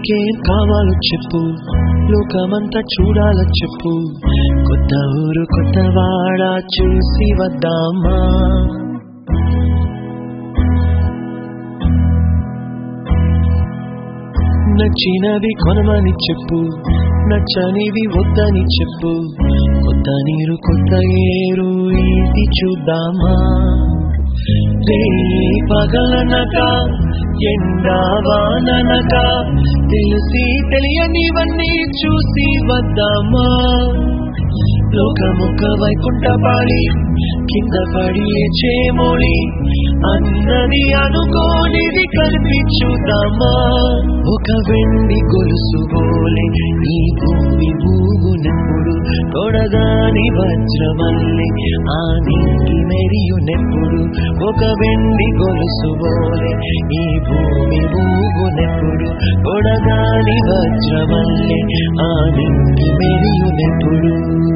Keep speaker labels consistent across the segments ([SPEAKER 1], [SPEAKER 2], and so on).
[SPEAKER 1] నీకేం కావాలో చెప్పు లోకమంతా చూడాల చెప్పు కొత్త ఊరు కొత్త వాడ చూసి వద్దామా నచ్చినవి కొనమని చెప్పు నచ్చనివి వద్దని చెప్పు కొత్త నీరు కొత్త ఏరు ఇది చూద్దామా రే పగలనక ఎండావాననక తెలిసి తెలియనివన్నీ చూసి వద్దామా లోకముఖ వైకుంఠ పాడి కింద పడి చేమోడి అన్నది అనుకోనిది కల్పించుదామా ఒక వెండి గొలుసు బోలే ఈ భూమి ఊగునెప్పుడు తొడగాని వజ్రమల్లి ఆ నీటి మెరియునెప్పుడు ఒక వెండి గొలుసు బోలే ఈ భూమి ఊగునెప్పుడు తొడగాని వజ్రమల్లి ఆ నీటి మెరియునెప్పుడు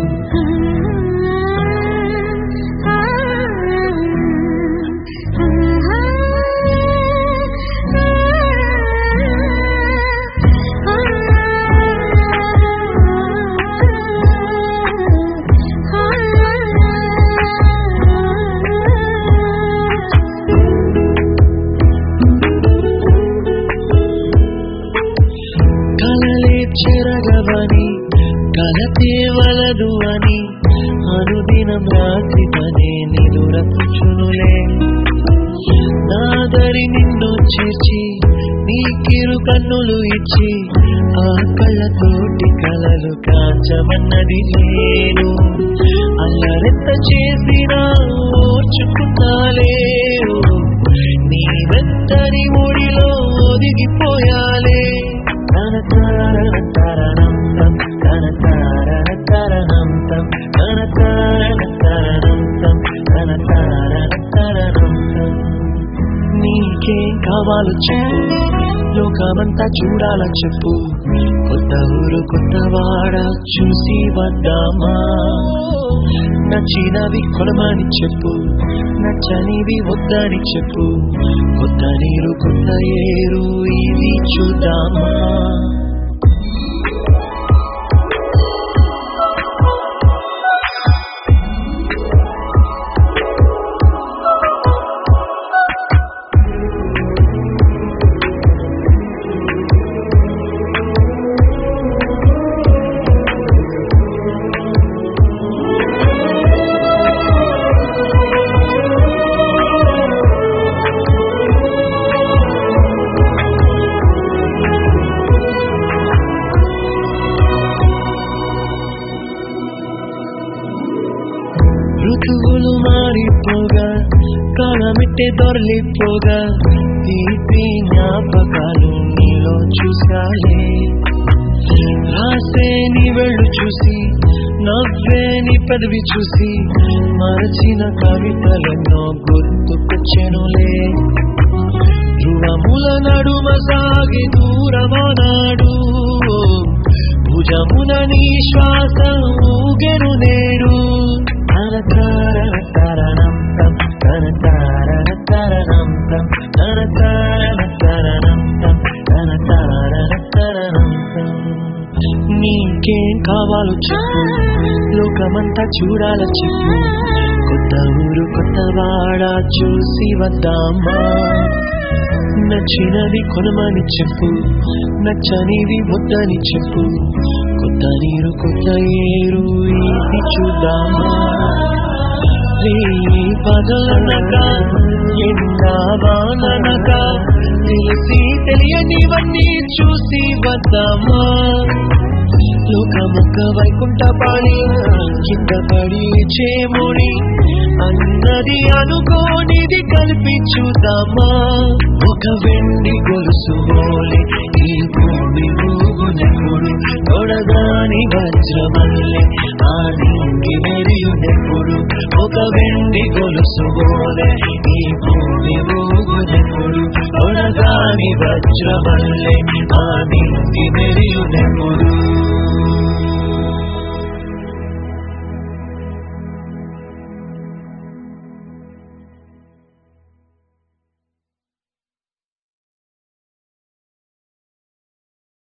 [SPEAKER 1] కలలే చెరగవని కలతే వలదు అని అనుదినం రాత్రి పనే నిన్ను రప్పుచునులే నాదరి నిన్ను చేర్చి నీ కిరు కన్నులు ఇచ్చి ఆ కళ్ళతోటి కలలు కాంచమన్నది నేను అల్లరెత్త చేసిన ఓర్చుకున్నాలే నీ వెంటని ఒడిలో ఒదిగిపోయాలే తన తారణ తరణం తం తన తారణ తరణం తం తన తారణ తరణం తం తన తారణ తరణం తం నీకేం కావాలో చెప్పు లోకమంతా చూడాల చెప్పు కొత్త ఊరు కొత్త వాడ చూసి వద్దామా నచ్చినవి కొనమని చెప్పు నచ్చనివి వద్దని చెప్పు కొత్త నీరు కొత్త ఏరు ఇది చూద్దామా ఋతువులు మారిపోగా కాలమిట్టే దొరలిపోగా తీపి జ్ఞాపకాలు నీలో చూసాలే రాసే నీ వెళ్ళు చూసి నవ్వే నీ పదవి చూసి మరచిన కవితలెన్నో గుర్తుకొచ్చెనులే ధ్రువముల నడుమ సాగి దూరమనాడు భుజమున నీ శ్వాస ఊగెను నేడు తన తారణ తరణం తం తన తారణ తరణం తం తన తారణ తరణం తం తన తారణ తరణం తం నీకేం కావాలో చెప్పు లోకమంతా చూడాల చెప్పు కొత్త ఊరు కొత్త వాడ చూసి వద్దామా నచ్చినవి కొనమని చెప్పు నచ్చనివి వద్దని చెప్పు కొత్త నీరు కొత్త ఏరు ఇది చూద్దామా రే పగలనక ఎండావాననక తెలిసి తెలియనివన్నీ చూసి వద్దామా లోకముక్క వైకుంఠ పాడి కింద పడి చేముడి అన్నది అనుకోనిది కల్పించుదామా ఒక వెండి గొలుసు బోలి ఈ భూమి ఊగునెప్పుడు తొడగాని వజ్రమల్లె ఆ నింగి మెరియునెప్పుడు ఒక వెండి గొలుసు బోలే ఈ భూమి ఊగునెప్పుడు తొడగాని వజ్రమల్లె ఆ నింగి మెరియునెప్పుడు